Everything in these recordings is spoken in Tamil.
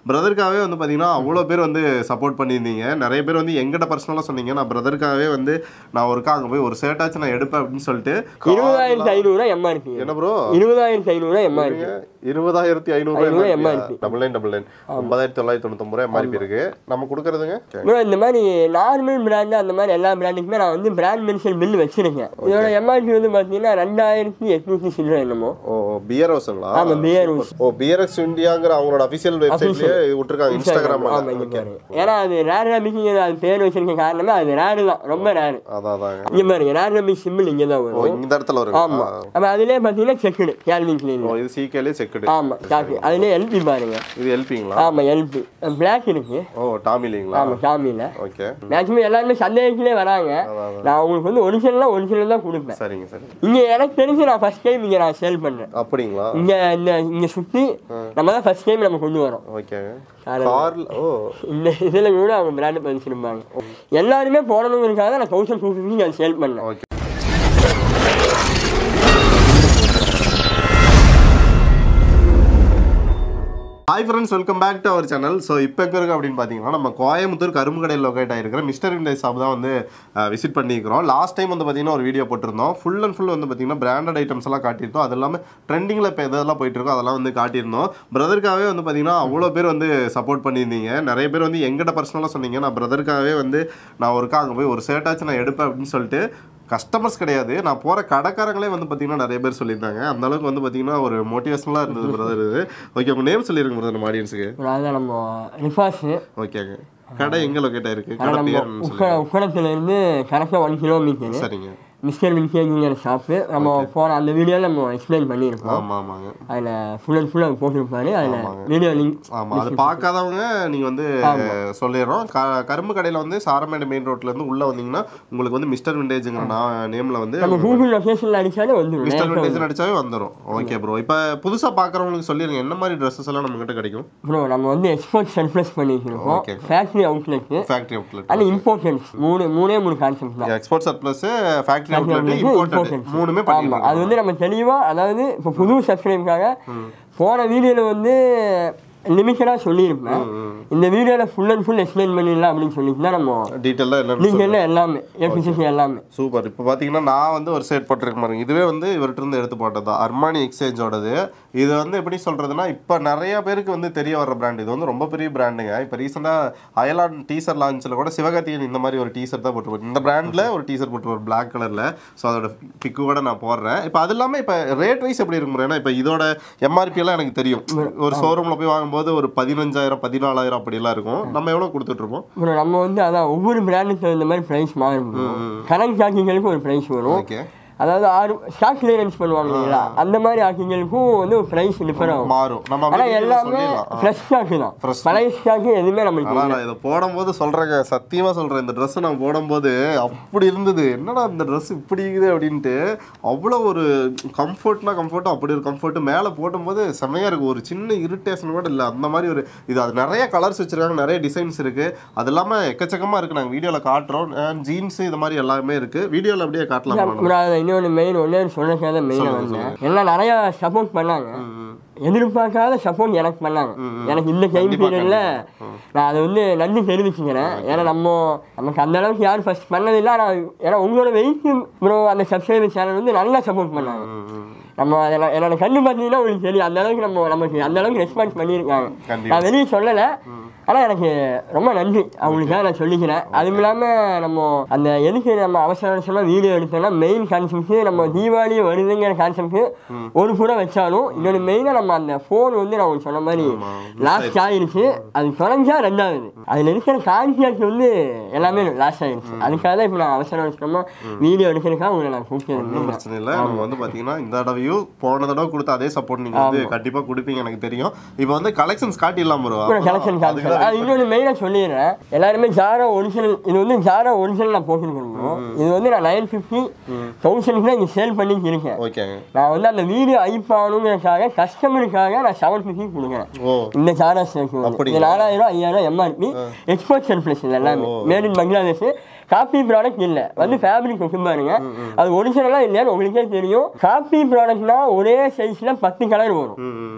பிரதருக்காகவே வந்து பார்த்தீங்கன்னா அவ்வளோ பேர் வந்து சப்போர்ட் பண்ணியிருந்தீங்க நிறைய பேர் வந்து எங்கிட்ட பர்சனலாக சொன்னீங்க நான் பிரதருக்காகவே வந்து நான் ஒருக்கா அங்கே போய் ஒரு ஷர்ட்டாச்சும் நான் எடுப்பேன் அப்படின்னு சொல்லிட்டு இருபதாயிரத்தி ஐநூறுரூவா எம்ஆர்பி என்ன ப்ரோ இருபதாயிரத்தி ஐநூறுரூவா எம்ஆர்பி இருபதாயிரத்தி ஐநூறு ஐநூறு MRP double nine double nine ஒன்பதாயிரத்தி தொள்ளாயிரத்தி தொண்ணூத்தொம்பது ரூபா எம்ஆர்பி இருக்கு நம்ம கொடுக்கறதுங்க ப்ரோ இந்த மாதிரி நார்மல் பிராண்டு அந்த மாதிரி எல்லா பிராண்டுக்குமே நான் வந்து பிராண்ட் மென்ஷன் பில் வச்சிருக்கேன் இதோட எம்ஆர்பி வந்து பார்த்தீங்கன்னா ரெண்டாயிரத்தி எட்நூற்றி சில்லற என்னமோ ஓ பியர் ஹவுஸுங்களா ஆமா, Beer House. ஓ பியர்எக்ஸ் இந்தியாங்கிற அவங்களோட அஃபிஷியல் வெப்சைட்லயே விட்டுருக்காங்க இன்ஸ்டாகிராம் ஆமா இங்க பாருங்க ஏன்னா அது ரேர் ரபிக்கு அது பேர் வச்சிருக்க காரணமே அது ரேரு தான் ரொம்ப ரேரு அதான் அதாங்க இங்க பாருங்க ரேர் ரபி சிம்பிள் இங்கே தான் ஓ வரும் இந்த இடத்துல வரும் ஆமா அப்ப அதுலயே பார்த்தீங்கன்னா செக்குடு கேல்வின் கிளீன் ஓ இது சிகேலே செக்குடு ஆமா காஃபி அதுலயே எல்பி பாருங்க இது எல்பிங்களா ஆமா எல்பி பிளாக் இருக்கு ஓ டாமிலிங்களா ஆமா சாமியில ஓகே மேக்ஸிமம் எல்லாருமே சந்தேகத்திலே வராங்க நான் உங்களுக்கு வந்து ஒரிஜினலாக ஒரிஜினல் தான் கொடுப்பேன் சரிங்க சரி இங்க எனக்கு தெரிஞ்சு நான் ஃபர்ஸ்ட் டைம் இங்க நான் சேல் பண்றேன் அப்படிங்களா இங்க இந்த இங்க சுத்தி நம்ம தான் ஃபர்ஸ்ட் டைம் நம்ம கொண்டு வரோம் ஓகேங்க காரணம். கார்ல ஓ இந்த இதுல கூட அவங்க பிராண்ட் பதிச்சிருப்பாங்க எல்லாருமே போடணுங்கிறதுக்காக தான் நான் தௌசண்ட் டூ ஃபிஃப்டி நான் சேல் பண்ணேன் okay hi friends welcome back to our channel so இப்போ எங்கே இருக்கு அப்படின்னு பார்த்தீங்கன்னா நம்ம கோயம்புத்தூர் கரும்பு கடையில் லொக்கேட் ஆகிருக்கிற மிஸ்டர் விண்டேஜ் ஷாப் தான் வந்து விசிட் பண்ணியிருக்கிறோம் லாஸ்ட் டைம் வந்து பார்த்தீங்கன்னா ஒரு வீடியோ போட்டிருந்தோம் ஃபுல் அண்ட் ஃபுல் வந்து பார்த்தீங்கன்னா பிராண்டட் ஐட்டம்ஸ் எல்லாம் காட்டியிருந்தோம் அது இல்லாமல் ட்ரெண்டிங்கில் இப்போ எதெல்லாம் போயிட்டு இருக்கோ அதெல்லாம் வந்து காட்டியிருந்தோம் பிரதருக்காகவே வந்து பார்த்தீங்கன்னா அவ்வளோ பேர் வந்து சப்போர்ட் பண்ணியிருந்தீங்க நிறைய பேர் வந்து எங்கிட்ட பர்சனலாக சொன்னீங்க நான் பிரதருக்காகவே வந்து நான் ஒருக்கா அங்கே போய் ஒரு ஷர்ட்டாச்சும் நான் எடுப்பேன் அப்படின்னு சொல்லிட்டு கஸ்டமர்ஸ் கிடையாது நான் போகிற கடைக்காரங்களே வந்து பார்த்தீங்கன்னா நிறைய பேர் சொல்லியிருந்தாங்க அந்த அளவுக்கு வந்து பார்த்தீங்கன்னா ஒரு மோட்டிவேஷனலாக இருந்தது பிரதர் இது ஓகே உங்கள் நேம் சொல்லிருங்க பிரதர் நம்ம ஆடியன்ஸுக்கு அதான் நம்ம ரிஃபாஸு ஓகேங்க கடை எங்கே லொக்கேட் ஆயிருக்கு ஆனால் கடை நம்ம பேர் என்ன உக்கட உக்கடத்துல இருந்து கரெக்டாக ஒன் கிலோமீட்டர் சரிங்க மிஸ்டர் வின்கேஜிங்கிற ஷாப்பு நம்ம போன அந்த வீடியோவில் நம்ம எக்ஸ்பிளைன் பண்ணியிருக்கோம் ஆமாம் ஆமாங்க அதில் ஃபுல் அண்ட் ஃபுல்லாக போட்டிருப்பாரு அதில் வீடியோ லிங்க் ஆமாம் அது பார்க்காதவங்க நீங்கள் வந்து சொல்லிடுறோம் க கரும்பு கடையில் வந்து சாரமேடு மெயின் ரோட்லேருந்து உள்ளே வந்தீங்கன்னா உங்களுக்கு வந்து மிஸ்டர் விண்டேஜுங்கிற நான் நேமில் வந்து நம்ம கூகுள் லொக்கேஷனில் அடிச்சாலே வந்துடும் மிஸ்டர் விண்டேஜ் அடிச்சாவே வந்துடும் ஓகே ப்ரோ இப்போ புதுசாக பார்க்குறவங்களுக்கு சொல்லிடுங்க என்ன மாதிரி ட்ரெஸ்ஸஸ் எல்லாம் நம்மகிட்ட கிடைக்கும் ப்ரோ நம்ம வந்து எக்ஸ்போர்ட் சர்ப்ளஸ் பண்ணியிருக்கோம் Okay. Factory outlet factory outlet and importance மூணு மூணே மூணு கான்செப்ட் தான் export surplus factory outlet imported Imported. மூணுமே ஆமா பண்ணிருக்காங்க அது வந்து நம்ம தெளிவா அதாவது இப்போ புது சப்ஸ்கிரைபுக்காக போன வீடியோல வந்து லிமிட்டடாக சொல்லியிருப்பேன் இந்த வீடியோவில் ஃபுல் அண்ட் ஃபுல் எக்ஸ்பிளைன் பண்ணிடலாம் அப்படின்னு சொல்லிட்டு தான் நம்ம டீட்டெயிலாக என்னன்னு நீங்கள் என்ன எல்லாமே எஃபிஷியன்சி எல்லாமே சூப்பர் இப்போ பார்த்தீங்கன்னா நான் வந்து ஒரு செட் போட்டிருக்கேன் பாருங்க இதுவே வந்து இவர்கிட்ட இருந்து எடுத்து போட்டது தான் அர்மானி எக்ஸ்சேஞ்சோடது இது வந்து எப்படி சொல்கிறதுனா இப்போ நிறைய பேருக்கு வந்து தெரிய வர பிராண்ட் இது வந்து ரொம்ப பெரிய பிராண்டுங்க இப்போ ரீசெண்டாக அயலான் டீசர் லான்ச்சில் கூட சிவகார்த்திகேயன் இந்த மாதிரி ஒரு டீசர் தான் போட்டுருப்பாரு இந்த பிராண்டில் ஒரு டீசர் போட்டுருவார் பிளாக் கலரில் ஸோ அதோட பிக்கு கூட நான் போடுறேன் இப்போ அது இல்லாமல் இப்போ ரேட் வைஸ் எப்படி இருக்கும் ஏன்னா இப்போ இதோட எம்ஆர்பி எல்லாம் எனக்கு தெரியும் ஒரு ஷோரூமில் போய் வாங்கும்போது ஒரு பதினஞ்சாயிரம் பதினாலாயிரம் அப்படிலாம் இருக்கும் நம்ம எவ்வளோ கொடுத்துட்ருப்போம் அப்புறம் நம்ம வந்து அதான் ஒவ்வொரு பிராண்டுக்கு தகுந்த மாதிரி ப்ரைஸ் மாறும் கரண்ட் ஷாக்கிங்களுக்கு ஒரு ப்ரைஸ் வரும் ஓகே அதாவது ஆறு ஸ்டாக் கிளியரன்ஸ் பண்ணுவாங்க இல்லைங்களா அந்த மாதிரி ஆக்கிங்களுக்கும் வந்து ஒரு ப்ரைஸ் டிஃபர் ஆகும் மாறும் நம்ம ஆனால் அப்படியே எல்லாமே சொல்லிடலாம் ஆ. ஃப்ரெஷ் ஸ்டாக்கு தான் Fresh. பழைய ஸ்டாக்கு எதுவுமே நம்மளுக்கு ஆனால் நான் இதை போடும்போது சொல்கிறேங்க சத்தியமாக சொல்கிறேன் இந்த ட்ரெஸ்ஸை நான் போடும்போது அப்படி இருந்தது என்னடா இந்த ட்ரெஸ் இப்படி இருக்குது அப்படின்ட்டு அவ்வளோ ஒரு கம்ஃபர்ட்னா கம்ஃபர்ட்டும் அப்படி ஒரு கம்ஃபர்ட்டு மேலே போடும்போது செமையாக இருக்குது ஒரு சின்ன இரிட்டேஷன் கூட இல்லை அந்த மாதிரி ஒரு இது அது நிறைய கலர்ஸ் வச்சுருக்காங்க நிறைய டிசைன்ஸ் இருக்குது அது இல்லாமல் எக்கச்சக்கமாக இருக்குது நாங்கள் வீடியோவில் காட்டுறோம் ஜீன்ஸு இது மாதிரி எல்லாமே இருக்குது வீடியோவில் அப்படியே காட்டலாம் அப்புறம் அது இன்னொன்று மெயின் ஒன்றே சொல்றதுக்காக தான் மெயினாக வந்தேன் எல்லாம் நிறையா சப்போர்ட் பண்ணாங்க எதிர்பார்க்காத சப்போர்ட் எனக்கு பண்ணாங்க எனக்கு இந்த டைம் பீரியடில் நான் அதை வந்து நன்றி தெரிவிச்சுக்கிறேன் ஏன்னா நம்ம நமக்கு அந்த அளவுக்கு யாரும் ஃபர்ஸ்ட் பண்ணதில்லை ஆனால் ஏன்னா உங்களோட வெயிட் ப்ரோ அந்த சப்ஸ்கிரைபர் சேனல் வந்து நல்லா சப்போர்ட் பண்ணாங்க நம்ம அதெல்லாம் என்னோட கண்ணு பார்த்தீங்கன்னா உங்களுக்கு தெரியும் அந்த அளவுக்கு நம்ம நமக்கு அந்த அளவுக்கு ரெஸ்பான்ஸ் பண்ணியிருக்காங்க கண்டிப்பா. நான் வெளியே சொல்லலை ஆனால் எனக்கு ரொம்ப நன்றி அவங்களுக்காக நான் சொல்லிக்கிறேன் அதுவும் இல்லாமல் நம்ம அந்த எதுக்கு நம்ம அவசர அவசரமாக வீடியோ எடுத்தோம்னா மெயின் கான்செப்ட் நம்ம தீபாவளி வருதுங்கிற கான்செப்ட் ஒரு புறம் வச்சாலும் இன்னொன்று மெயினாக நம்ம அந்த ஃபோன் வந்து நான் உங்களுக்கு சொன்ன மாதிரி லாஸ்ட் ஆயிருச்சு அது தொலைஞ்சா ரெண்டாவது அதில் இருக்கிற கான்சியாக்ட் வந்து எல்லாமே லாஸ்ட் ஆயிருச்சு அதுக்காக தான் இப்போ நான் அவசர அவசரமாக வீடியோ எடுக்கிறதுக்காக உங்களை நான் ஒன்றும் கூப்பிட்டு பிரச்சனை இல்லை நம்ம வந்து பார்த்தீங்கன்னா இந்த தடவையும் போன தடவை கொடுத்த அதே சப்போர்ட் நீங்கள் வந்து கண்டிப்பாக கொடுப்பீங்க எனக்கு தெரியும் இப்போ வந்து கலெக்ஷன்ஸ் காட்டிடலாம் ப்ரோ அப்புறம் கலெக்ஷன் காமிச்சேன் அது இன்னொன்று மெயினாக சொல்லிடுறேன் எல்லாருமே ஜாரா ஒரிஜினல் இது வந்து ஜாரா ஒரிஜினல் நான் போட்டுருக்கணும் இது வந்து நான் நைன் ஃபிஃப்டி தௌசண்ட்க்கு தான் இங்கே சேல் பண்ணிட்டு இருக்கேன் ஓகேங்க நான் வந்து அந்த வீடியோ ஐப் ஆகணுங்கிறதுக்காக கஸ்டமருக்காக நான் செவன் ஃபிஃப்டி கொடுக்குறேன் ஓ இந்த சாரா ஸ்டேக்கு வந்து அப்படியா? இது நாலாயிரம் ஐயாயிரம் எம்ஆர்பி எக்ஸ்போர்ட் சர்ப்ளஸ் இது எல்லாமே made in Bangladesh copy product இல்லை வந்து ஃபேப்ரிக் கொண்டு பாருங்க அது ஒரிஜினலாக இல்லையான்னு உங்களுக்கே தெரியும் காப்பி ப்ராடக்ட்னா ஒரே சைஸில் பத்து கலர் வரும் ம், ம்.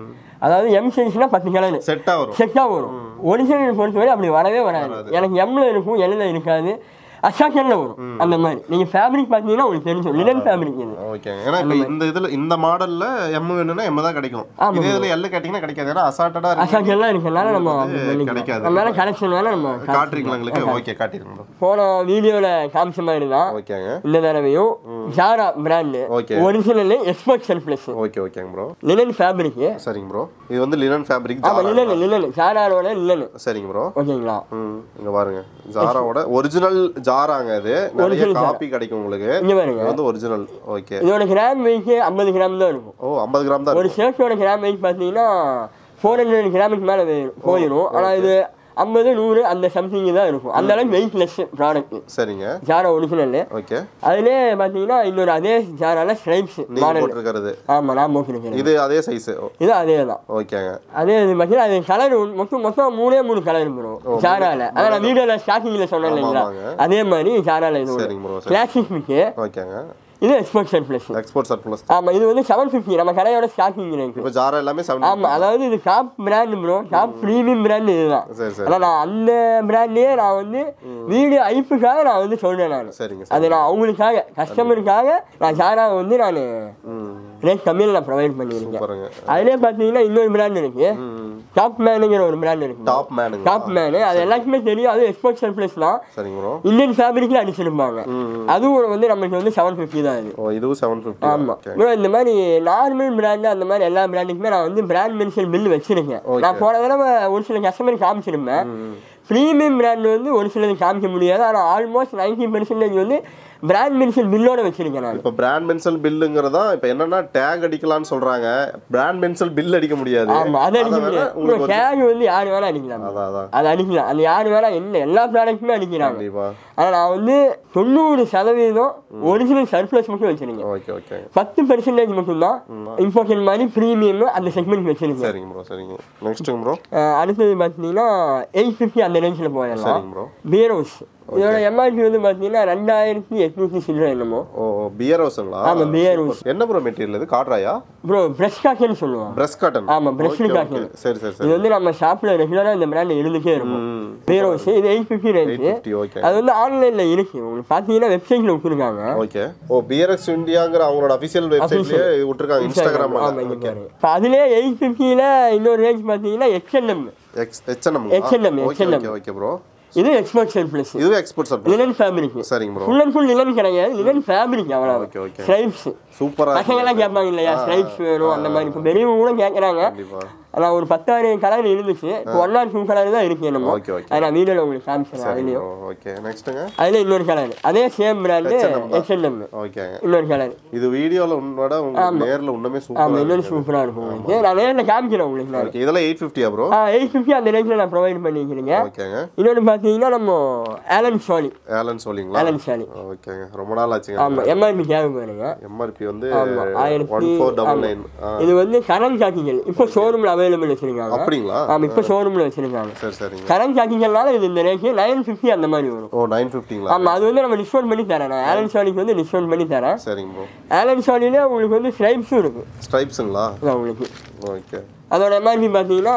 அதாவது எம் சைஸ்னா பத்து கலர் செட்டா வரும் செட்டாக வரும் ஒரிஜினல் பொறுத்தவரை அப்படி வரவே வராது எனக்கு எம்ல இருக்கும் எல்ல இருக்காது அசாக்கரில் வரும் அந்த மாதிரி நீங்கள் ஃபேப்ரிக் பார்த்தீங்கன்னா உங்களுக்கு தெரிஞ்சும் லினன் ஃபேப்ரிக் இது ஓகேங்க ஏன்னா இப்போ இந்த இதுல இந்த மாடல்ல எம் வேணும்னா எம் தான் கிடைக்கும் ஆமா. இதே இதுல எல் கேட்டிங்கன்னா கிடைக்காது ஏன்னா அசால்ட்டடா இருக்கு அசாக்கர்லாம் இருக்கனால நம்ம அப்படி பண்ணிக்கலாம். கிடைக்காது. நம்ம வேணா கலெக்ஷன் வேணா நம்ம கா- காட்டுறீங்களா எங்களுக்கு ஓகே காட்டிருங்க bro. போன வீடியோவில் காமிச்ச மாதிரி தான் ஓகேங்க இந்த தடவையும் Zara brand Okay. Original export surplus okay ஓகேங்க ப்ரோ லினன் ஃபேப்ரிக் சரிங்க ப்ரோ இது வந்து லினன் ஃபேப்ரிக் ஆமாம் லினன் லினன் ஜாராவோட லினன் சரிங்க ப்ரோ ஓகேங்களா ம் இங்க பாருங்க ஜாராவோட ஒரிஜினல் ஜாராங்க இது நிறைய Original Zara. காப்பி கிடைக்கும் உங்களுக்கு இங்க பாருங்க இது வந்து ஒரிஜினல் ஓகே இதோட கிராம் வெயிட் ஐம்பது கிராம் தான் இருக்கும் ஓ 50 கிராம் தான் ஒரு ஷர்ட்டோட கிராம் வெயிட் பார்த்தீங்கன்னா ஃபோர் ஹண்ட்ரட் கிராமுக்கு மேலே போயிடும் ஆனால் இது ஐம்பது நூறு அந்த சம்திங் தான் இருக்கும் அந்த அளவுக்கு வெயிட் லெஸ் ப்ராடக்ட் சரிங்க ஜாரா ஒரிஜினல் ஓகே அதுலேயே பார்த்தீங்கன்னா இன்னொரு அதே ஜாரால ஸ்ட்ரைப்ஸ் நீங்க மாடல் போட்டிருக்கிறது ஆமாம் நான் போட்டுருக்கேன் இது அதே சைஸ் இது அதே தான் ஓகேங்க அதே இது பார்த்தீங்கன்னா அது கலர் மொத்தம் மொத்தம் மூணே மூணு கலர் வரும் ஜாரால அதான் நான் வீடியோவில் ஸ்டார்டிங்கில் சொன்னேன் இல்லைங்களா ஆமாங்க. அதே மாதிரி ஜாரால இது சரிங்க ப்ரோ சரி கிளாசிக் மிக்கு ஓகேங்க இது எக்ஸ்போர்ட் சர்ப்ளஸ் எக்ஸ்போர்ட் சர்ப்ளஸ் ஆமாம் இது வந்து செவன் ஃபிஃப்டி நம்ம கடையோட ஸ்டார்டிங் இருக்கு இப்போ ஜாரா எல்லாமே செவன் ஆமா அதாவது இது top brand bro top premium brand இதுதான் சரி சரி ஆனா நான் அந்த பிராண்ட்லயே நான் வந்து வீடியோ ஐப்புக்காக நான் வந்து சொல்றேன் நான் சரிங்க அது நான் அவங்களுக்காக கஸ்டமருக்காக நான் ஜாரா வந்து நான் ம் ரேட் கம்மியில் நான் ப்ரொவைட் பண்ணியிருக்கேன் சூப்பருங்க அதுலேயே பார்த்தீங்கன்னா இன்னொரு பிராண்ட் இருக்கு ம் டாப் மேனுங்கிற ஒரு பிராண்ட் இருக்கு டாப் மேனுங்க டாப் மேனு அது எல்லாருக்குமே தெரியும் அது எக்ஸ்போர்ட் சர்ப்ளஸ் தான் சரிங்க ப்ரோ இந்தியன் ஃபேப்ரிக்ல அடிச்சிருப்பாங்க ம் அதுவும் வந்து நமக்கு வந்து செவன் ஃபிஃப்டி தான் இது ஓ இதுவும் செவன் ஃபிஃப்டி ஆமா ப்ரோ இந்த மாதிரி நார்மல் பிராண்ட் அந்த மாதிரி எல்லா பிராண்டுக்குமே நான் வந்து பிராண்ட் மென்ஷன் பில் வச்சிருக்கேன் நான் போன தடவை ஒரு சில கஸ்டமர் காமிச்சிருப்பேன் ப்ரீமியம் பிராண்ட் வந்து ஒரு சிலது காமிக்க முடியாது ஆனால் ஆல்மோஸ்ட் நைன்டி பெர்சன்டேஜ் வந்து பிராண்ட் மென்ஷன் பில்லோட வச்சிருக்கேன் நான் இப்போ பிராண்ட் பென்சில் பில்லுங்கிறதா இப்போ என்னன்னா டேக் அடிக்கலாம்னு சொல்றாங்க பிராண்ட் பென்சில் பில் அடிக்க முடியாது ஆமா அதை அடிக்க அதை வேணா முடியாது உங்களுக்கு டேக் வந்து யார் வேணா அடிக்கலாம் அதான் அதான் அது அடிக்கலாம் அது யார் வேணா என்ன எல்லா ப்ராடக்ட்டுமே அடிக்கிறாங்க கண்டிப்பா ஆனால் நான் வந்து தொண்ணூறு சதவீதம் ஒரிஜினல் சர்ப்ளஸ் மட்டும் வச்சிருக்கேன் ஓகே ஓகே பத்து பெர்சன்டேஜ் மட்டும்தான் இம்பார்ட்டன்ட் மாதிரி ப்ரீமியம் அந்த செக்மெண்ட் வச்சிருக்கேன் சரிங்க ப்ரோ சரிங்க நெக்ஸ்ட்டுங்க ப்ரோ அஹ் அடுத்தது பார்த்தீங்கன்னா எயிட் ஃபிஃப்டி அந்த ரேஞ்சில் போயிடலாம் சரிங்க ப்ரோ பியரோஸ் இதோட எம்ஆர்பி வந்து பார்த்தீங்கன்னா ரெண்டாயிரத்தி எட்நூற்றி சில்லற என்னமோ ஓ பியர் ஹவுஸுங்களா ஆமா, beer house. என்ன ப்ரோ மெட்டீரியல் இது காட்ராயா ப்ரோ ப்ரெஷ் காட்டன் சொல்லுவாங்க பிரஸ் காட்டன் ஆமா, brush cotton. சரி சரி இது சரி வந்து நம்ம ஷாப்பில் ரெகுலராக இந்த பிராண்ட் இருந்துகிட்டே இருக்கும் ம் பியரோஸ் இது eight fifty range eight fifty okay அது வந்து ஆன்லைனில் இருக்கு உங்களுக்கு பார்த்தீங்கன்னா வெப்சைட்டில் விட்டுருக்காங்க ஓகே ஓ பியர்எக்ஸ் இந்தியாங்கிற அவங்களோட அஃபிஷியல் வெப்சைட்லயே விட்டுருக்காங்க இன்ஸ்டாகிராம் ஆமா இங்க பாருங்க இப்போ அதுலேயே எயிட் ஃபிஃப்டியில் இன்னொரு ரேஞ்ச் பார்த்தீங்கன்னா X N M X H N M H&M, okay H&M. Okay okay bro இது எக்ஸ்போர்ட் செல் ப்ளஸ் இதுவே எக்ஸ்போர்ட் சார் லினன் ஃபேப்ரிக் சரிங்க bro full and full linen கிடையாது லினன் ஃபேப்ரிக் அவ்வளோ ஓகே ஓகே ஸ்ட்ரைப்ஸ் சூப்பரா பசங்க எல்லாம் கேட்பாங்க இல்லையா ஸ்ட்ரைப்ஸ் வேணும் அந்த மாதிரி இப்போ பெரியவங்க கூட கேட்குறாங்க கண்டிப்பா ஆனால் ஒரு பத்தாறு கலர் இருந்துச்சு இப்போ ஒன் ஆர் டூ கலர் தான் இருக்கு என்னமோ ஓகே ஓகே அது நான் வீடியோவில் உங்களுக்கு காமிச்சிடறேன் சரிங்க அதுலேயும் ப்ரோ ஓகே நெக்ஸ்ட்டுங்க அதில் இன்னொரு கலர் அதே சேம் பிராண்டு H&M தான். ஹெச்என்எம் ஓகேங்க இன்னொரு கலர் இது வீடியோல உன்னோட உங்களுக்கு நேர்ல உண்மையே ஆமாம் சூப்பரா இன்னொரு சூப்பராக இருக்கும் உங்களுக்கு நான் நேரில் காமிக்கிறேன் உங்களுக்கு நான் ஓகே இதெல்லாம் எயிட் ஃபிஃப்டியா ப்ரோ ஆ எயிட் ஃபிஃப்டி அந்த ரேஞ்சில் நான் ப்ரொவைட் பண்ணிக்கிறேங்க ஓகேங்க இன்னொன்று பார்த்தீங்கன்னா நம்ம ஆலன் சாலி ஏலன் சொல்லிங்களா ஆலன் சாலி ஓகேங்க ரொம்ப நாள் ஆச்சுங்க ஆமாம் எம்ஆர்பி தேவை பாருங்க எம்ஆர்பி வந்து ஆமா, ஆயிரத்தி- ஒன் ஃபோர் டபுள் ஆமா. நைன் இது வந்து கரண்ட் சாக்கிங்கள் இப்போ ஷோரூமில் அவைலபிள் வச்சிருக்காங்க அப்படிங்களா ஆமாம் இப்போ ஷோரூமில் வச்சிருக்காங்க சரி சரிங்க கரண்ட் சாக்கிங்கள்னால இது இந்த ரேட்டு நைன் ஃபிஃப்டி அந்த மாதிரி வரும் ஓ நைன் ஃபிஃப்டிங்களா ஆமாம் அது வந்து நம்ம டிஸ்கவுண்ட் பண்ணி தரேன் நான் ஆலன் சாலிக்கு வந்து டிஸ்கவுண்ட் பண்ணி தரேன் சரிங்க ப்ரோ ஆலன் சாலியில் உங்களுக்கு வந்து ஸ்ட்ரைப்ஸும் இருக்குது ஸ்ட்ரைப்ஸுங்களா அதான் உங்களுக்கு ஓகே அதோட எம்ஆர்பி பார்த்தீங்கன்னா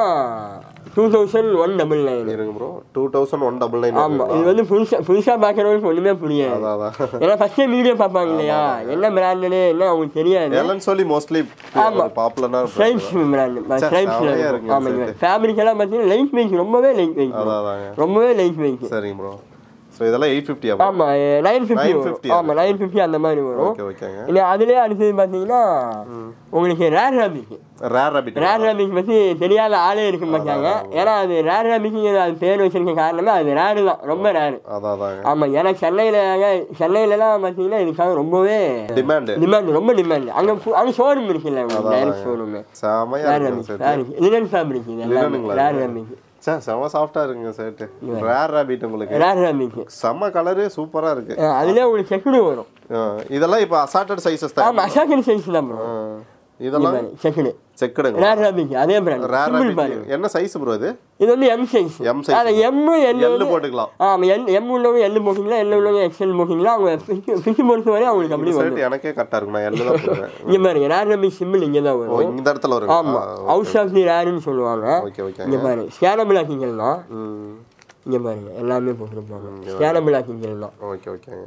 two thousand one double nine இருங்க bro two thousand one double nine ஆமாம் இது வந்து புதுசாக புதுசாக பார்க்குறவங்களுக்கு ஒன்றுமே புரியாது அதான் அதான் ஏன்னா ஃபஸ்ட்டே வீடியோ பார்ப்பாங்க இல்லையா என்ன பிராண்டுன்னு என்ன அவங்களுக்கு தெரியாது ஏலன் சொல்லி மோஸ்ட்லி பாப்புலரான ஸ்ட்ரைப்ஸ் பிராண்டு ஸ்ட்ரைப்ஸில் செமையா இருக்குங்க ஆமாங்க ஃபேப்ரிக் எல்லாம் பார்த்தீங்கன்னா லைட் வெயிட் ரொம்பவே லைட் வெயிட் அதான் அதாங்க ரொம்பவே லைட் வெயிட் சரிங்க ப்ரோ ஸோ இதெல்லாம் எயிட் ஃபிஃப்டியா ஆமாம் நைன் ஃபிஃப்டி 950 ஆமாம் நைன் ஃபிஃப்டி அந்த மாதிரி வரும் ஓகே ஓகேங்க இல்லை அதுலேயே அடுத்தது பார்த்தீங்கன்னா உங்களுக்கு rare rabbit rare rabbit rare rabbit பற்றி தெரியாத ஆளே இருக்க மாட்டாங்க ஏன்னா அது ரேர் ரேபிக்குங்கிற அது பேர் வச்சிருக்க காரணமே அது ரேரு தான் ரொம்ப ரேரு அதான் அதாங்க ஆமாம் ஏன்னா சென்னையில் சென்னையிலலாம் பார்த்தீங்கன்னா இதுக்காக ரொம்பவே டிமாண்டு டிமாண்ட் ரொம்ப டிமாண்ட் அங்கே அங்கே ஷோரூம் இருக்குல்ல உங்களுக்கு டைரக்ட் ஷோரூமு செமையா ரேர் இருக்குங்க ரேபிக் செட் லினன் ஃபேப்ரிக் இது எல்லாமே லினனுங்களா ரேர் ரேபிக் சே செம சாஃப்டா இருக்குங்க செட் ரேர் ரேபிட் உங்களுக்கு ரேர் ரேபிக் செம்ம கலரு சூப்பரா இருக்கு அதுலேயே உங்களுக்கு செக்குடு வரும் ஆ, இதெல்லாம் இப்போ அசார்டட் சைஸஸ் தான் ஆமாம் அசாக்கன் சைஸ் தான் ப்ரோ இதெல்லாம் செக்குடு செக்குடுங்க ரேர் ரபிக் அதே பிராண்ட் ரேர் சிம்பிள் பாருங்க என்ன சைஸ் ப்ரோ இது இது வந்து எம் சைஸ் M size. அது எம் எல் எள்ளு போட்டுக்கலாம் ஆமாம் எல் எம் உள்ளவங்க எல் போட்டிங்களா எல் உள்ளவங்க எக்ஸ்எல் போட்டிங்களா அவங்க ஃபிஷ் பொறுத்த வரை அவங்களுக்கு அப்படி வரும் ஷர்ட் எனக்கே கரெக்டாக இருக்கும் நான் எள்ளு தான் போடுவேன் இங்கே பாருங்க ரேர் ரபிக் சிம்பிள் இங்கே தான் ஓ வரும் இந்த இடத்துல வரும் ஆமாம் ஹவுஸ் ஆஃப் தி ரேருன்னு சொல்லுவாங்க ஓகே ஓகே இங்கே பாருங்க ஸ்கேனபிள் ஆக்கிங்கள் தான் ம் இங்கே பாருங்க எல்லாமே போட்டிருப்பாங்க ஸ்கேனபிள் ஆக்கிங்கள் தான் ஓகே ஓகே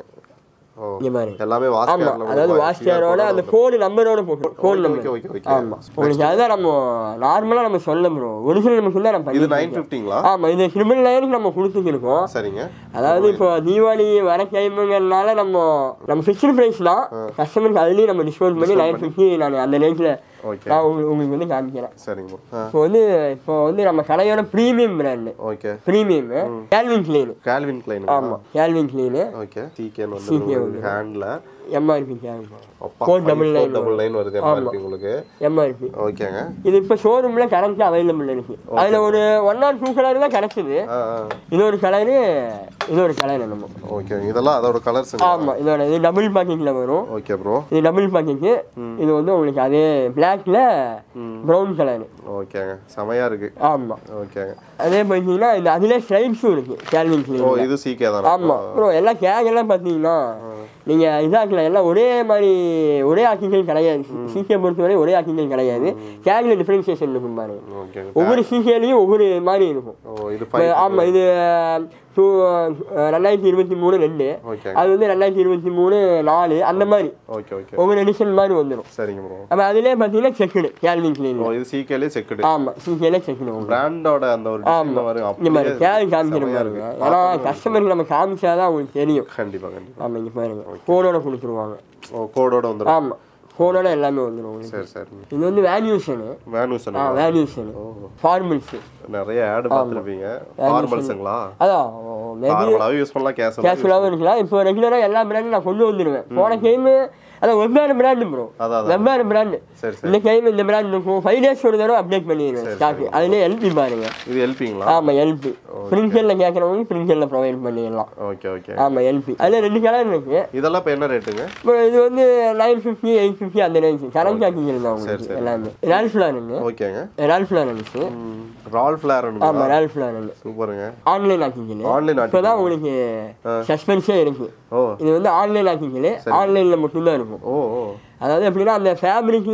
ஓ இங்கே பாருங்க எல்லாமே ஆமா வாஸ்கேர்ல அதாவது வாஸ்டியாரோட அந்த கோடு நம்பரோட போட்டு code number okay okay okay ஆமா உங்களுக்கு அதுதான் நம்ம நார்மலா நம்ம சொல்ல ப்ரோ ஒரிஜினல் நமக்கு தான் நம்ம இது பண்ணி நைன் ஃபிஃப்டிங்களா ஆமா இது ட்ரிபிள் நைனுக்கு நம்ம கொடுத்துருக்கோம் சரிங்க அதாவது இப்போ தீபாவளி வர டைமுங்கிறதுனால நம்ம நம்ம ஃபிக்ஸ்டு ப்ரைஸ் தான் கஸ்டமருக்கு அதுலேயும் நம்ம டிஸ்கவுண்ட் பண்ணி நைன் ஃபிஃப்டி நான் அந்த ரேஞ்சில் ஓகே நான் உங்களுக்கு உங்களுக்கு வந்து காமிக்கிறேன் சரிங்க bro. ஆ இப்போ வந்து இப்போ வந்து நம்ம கடையோட premium brand okay premium Calvin Klein Calvin Klein ஆமா கேல்வின் கிளீனு ஓகே சீக்கேன் வந்து ஹேண்ட்ல எம்ஆர்பி கேல்வின் அப்பா Four double nine double nine வருது எம்ஆர்பி உங்களுக்கு எம்ஆர்பி ஓகேங்க இது இப்போ ஷோரூம்ல கரண்ட் அவைலபிள் இருக்கு அதுல ஒரு ஒன் ஆர் டூ கலர் தான் கிடைச்சது ஆ ஆ இது ஒரு கலரு இது ஒரு கலர் நம்ம ஓகே இதெல்லாம் அதோட கலர்ஸுங்க ஆமா இதோட இது டபுள் பாக்கெட்ல வரும் ஓகே ப்ரோ இது டபுள் பாக்கெட்டு இது வந்து உங்களுக்கு அதே பிளாக்ல ப்ரௌன் கலர் ஓகேங்க செமையா இருக்கு ஆமா ஓகேங்க அதே பார்த்தீங்கன்னா இந்த அதுல ஸ்ட்ரைப்ஸும் இருக்கு கேல்வின் ஓ கிளீன் இது சீக்கே தானே ஆமா ப்ரோ எல்லாம் கேக் எல்லாம் பார்த்தீங்கன்னா நீங்க இதாக்கல எல்லாம் ஒரே மாதிரி ஒரே ஆக்கிகள் கிடையாது சீக்கிய பொறுத்தவரை ஒரே ஆக்கிகள் கிடையாது கேக்ல டிஃபரன்சியேஷன் இருக்கும் பாருங்க ஓகேங்க ஒவ்வொரு சீக்கியலையும் ஒவ்வொரு மாதிரி இருக்கும் ஓ இது இப்ப ஃபைவ் ஆமா இது டூ ரெண்டாயிரத்தி இருபத்தி மூணு ரெண்டு ஓகே அது வந்து ரெண்டாயிரத்தி இருபத்தி மூணு நாலு அந்த மாதிரி ஓகே ஓகே ஒவ்வொரு எடிஷன் மாதிரி வந்துடும் சரிங்க ப்ரோ அப்போ அதுலேயே பார்த்தீங்கன்னா செக்குடு கேல்வின் கிளீன் ஓ இது சீக்கேலே செக்குடு ஆமா சீக்கியில செக்குடு உங்களுக்கு பிராண்டோட அந்த ஒரு டிசைன் வரும் இங்க பாருங்க அப்படியே கேள்வி காமிக்கிற செமையா பாருங்க இருக்கு ஏன்னா கஸ்டமருக்கு நம்ம காமிச்சாதான் அவங்களுக்கு தெரியும் கண்டிப்பா கண்டிப்பா ஆமா இங்க பாருங்க கோடோட கொடுத்துருவாங்க ஓ கோடோட வந்துடும் ஆமா கோடோட எல்லாமே வந்துடும் உங்களுக்கு சரி சரி இது வந்து வேல்யூஷனு வேனுசன் ஆ வேல்யூஷனு ஃபார்மல்ஸு நிறைய ஆட் பார்த்துருப்பீங்க ஃபார்மல்ஸுங்களா அதான் மேபி நார்மலாவே யூஸ் பண்ணலாம் கேஷ் கேஷுவலாகவும் இருக்கலாம் இப்போ ரெகுலராக எல்லா பிராண்டும் நான் கொண்டு வந்துடுவேன் போன கைமு அதான் வெவ்வேறு பிராண்டு ப்ரோ அதான் வெவ்வேறு பிராண்டு சரி சரி இந்த கைம் இந்த பிராண்ட் இருக்கும் ஃபைவ் டேஸ் ஒரு தடவை அப்டேட் பண்ணிடுவேன் ஸ்டாக் அதுலேயே எல்பி பாருங்க இது ஹெல்பிங்களா ஆமாம் எல்பி பிரிண்டரில் கேட்குறவங்க பிரிண்டரில் ப்ரொவைட் பண்ணிடலாம் ஓகே ஓகே ஆமாம் எல்பி அதில் ரெண்டு கலர் இருக்கு இதெல்லாம் இப்போ என்ன ரேட்டுங்க இப்போ இது வந்து நைன் ஃபிஃப்டி எயிட் ஃபிஃப்டி அந்த ரேஞ்ச் கரண்ட் பேக்கிங் தான் உங்களுக்கு எல்லாமே ரால் ஃபிளாரன் ஓகேங்க ரால் ஃபிளாரன்ஸு ரால் ஃபிளாரனுங்களா ஆமாம் ரால் ஃபிளாரன் சூப்பருங்க ஆன்லைன் ஆக்கிக்கல ஆன்லைன் இப்போ தான் உங்களுக்கு சஸ்பென்ஸே இருக்கு ஓ இது வந்து ஆன்லைன் ஆக்கிக்கல ஆன்லைனில் மட்டும்தான் இருக்கும் ஓ ஓ அதாவது எப்படின்னா அந்த ஃபேப்ரிக்கில்